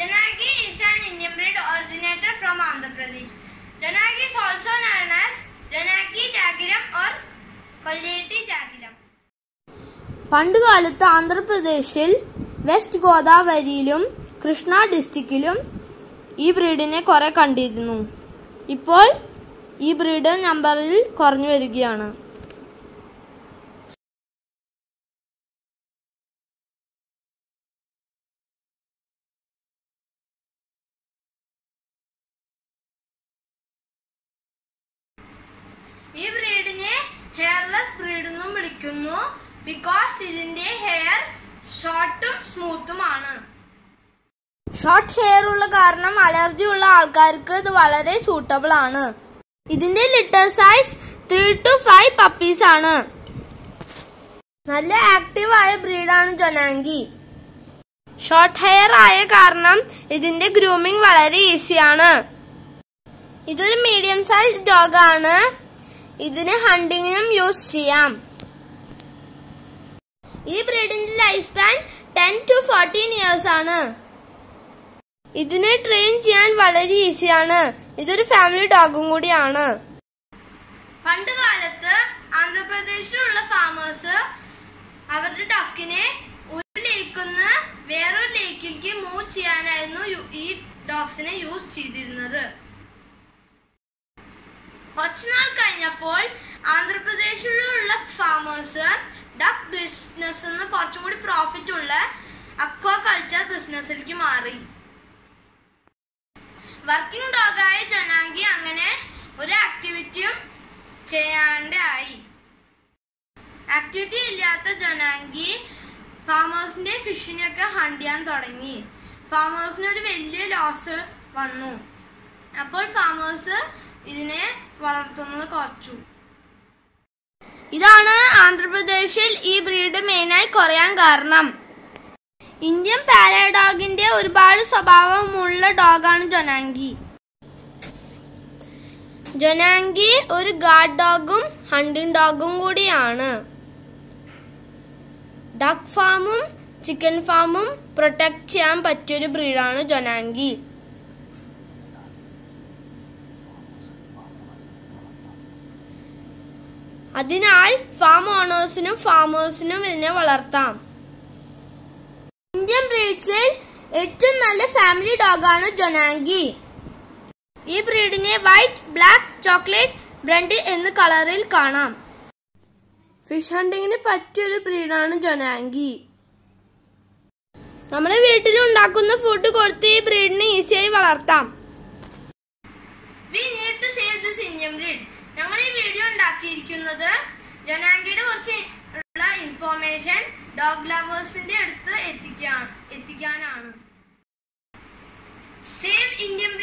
Janagi is an Indian breed originated from Andhra Pradesh. Janagi is also known as Janagi Jagiram or Kolleti Jagiram. പണ്ടുകാലത്ത് ആന്ധ്രാപ്രദേശിൽ west ഗോദാവരിയിലും Krishna ഡിസ്ട്രിക്റ്റിലും ഈ ബ്രീഡിനെ കുറെ കണ്ടിരുന്നു ഇപ്പോൾ ഈ ബ്രീഡ് നമ്പറിൽ കുറഞ്ഞു വരികയാണ് ഈ ബ്രീഡിനെ ഹെയർലെസ് ബ്രീഡ് എന്നും വിളിക്കുന്നു ബിക്കോസ് ഇതിന്റെ ഹെയർ ഷോർട്ടും സ്മൂത്തുമാണ് ഷോർട്ട് ഹെയർ ഉള്ള കാരണം അലർജി ഉള്ള ആൾക്കാർക്ക് ഇത് വളരെ സൂട്ടബിൾ ആണ് ഇതിന്റെ litter size three two five puppies ആണ് നല്ല ആക്റ്റീവ് ആയ ബ്രീഡാണ് ജൊനാങ്കി ഷോർട്ട് ഹെയർ ആയ കാരണം ഇതിന്റെ ഗ്രൂമിംഗ് വളരെ ഈസിയാണ് ഇതൊരു മീഡിയം സൈസ് ഡോഗ് ആണ് ഇതിന് ഹണ്ടിങ്ങിനും യൂസ് ചെയ്യാം ഈ ബ്രീഡിന്റെ life span ten to fourteen years ആണ് ഇതിനെ ട്രെയിൻ ചെയ്യാൻ വളരെ ഈസിയാണ് ഇതൊരു ഫാമിലി ഡോഗും കൂടിയാണ് പണ്ട് കാലത്ത് ആന്ധ്രാപ്രദേശിലുള്ള ഫാമേഴ്സ് അവരുടെ ഡക്കിനെ ഒരു ലേക്കിൽ നിന്ന് വേറൊരു ലേക്കിലേക്ക് മൂവ് ചെയ്യാനായിരുന്നു യു- ഈ ഡോഗ്സിനെ യൂസ് ചെയ്തിരുന്നത് കുറച്ചുനാൾ കഴിഞ്ഞപ്പോൾ ആന്ധ്രാപ്രദേശിലുള്ള ഫാമേഴ്സ് ഡക്ക് ബിസിനസ് നിന്ന് കുറച്ചും കൂടി പ്രോഫിറ്റ് ഉള്ള അക്വാ കൾച്ചർ ബിസിനസ്സിലേക്ക് മാറി വർക്കിംഗ് ഡോഗായ ജനാങ്കി അങ്ങനെ ഒരു ആക്ടിവിറ്റിയും ചെയ്യാണ്ട് ആയി ആക്ടിവിറ്റി ഇല്ലാത്ത ജനാങ്കി ഫാമേഴ്സിന്റെ ഫിഷിനെയൊക്കെ ഹണ്ട് ചെയ്യാൻ തുടങ്ങി ഫാമേഴ്സിന് ഒരു വലിയ ലോസ് വന്നു അപ്പോൾ ഫാമേഴ്സ് ഇതിനെ വളർത്തുന്നത് കുറച്ചു ഇതാണ് ആന്ധ്രാപ്രദേശിൽ ഈ ബ്രീഡ് മെയിനായി കുറയാൻ കാരണം ഇന്ത്യൻ പാരാഡോഗിന്റെ ഒരുപാട് സ്വഭാവമുള്ള ഡോഗാണ് ജൊനാങ്കി ജൊനാങ്കി ഒരു ഗാർഡ് ഡോഗും ഹണ്ടിങ് ഡോഗും കൂടിയാണ് ഡക്ക് ഫാമും ചിക്കൻ ഫാമും പ്രൊട്ടക്ട് ചെയ്യാൻ പറ്റിയൊരു ബ്രീഡാണ് ജൊനാങ്കി അതിനാൽ ഫാം ഓണേഴ്സിനും ഫാമേഴ്സിനും ഇതിനെ വളർത്താം ഇന്ത്യൻ ബ്രീഡ്സിൽ ഏറ്റവും നല്ല ഫാമിലി ഡോഗാണ് ജൊനാങ്കി ഈ ബ്രീഡിനെ വൈറ്റ് ബ്ലാക്ക് ചോക്ലേറ്റ് ബ്രണ്ട് എന്ന കളറിൽ കാണാം ഫിഷ് ഹണ്ടിങ്ങിന് പറ്റിയൊരു ബ്രീഡാണ് ജൊനാങ്കി നമ്മുടെ വീട്ടിൽ ഉണ്ടാക്കുന്ന ഫുഡ് കൊടുത്ത് ഈ ബ്രീഡിനെ ഈസിയായി വളർത്താം we need to save this Indian breed ഞങ്ങൾ ഈ വീഡിയോ ഉണ്ടാക്കിയിരിക്കുന്നത് ജനാങ്കിയുടെ കുറച്ച് ഉള്ള ഇൻഫോർമേഷൻ ഡോഗ് ലവേഴ്സിന്റെ അടുത്ത് എത്തിക്കാൻ എത്തിക്കാനാണ് സേവ് ഇന്ത്യൻ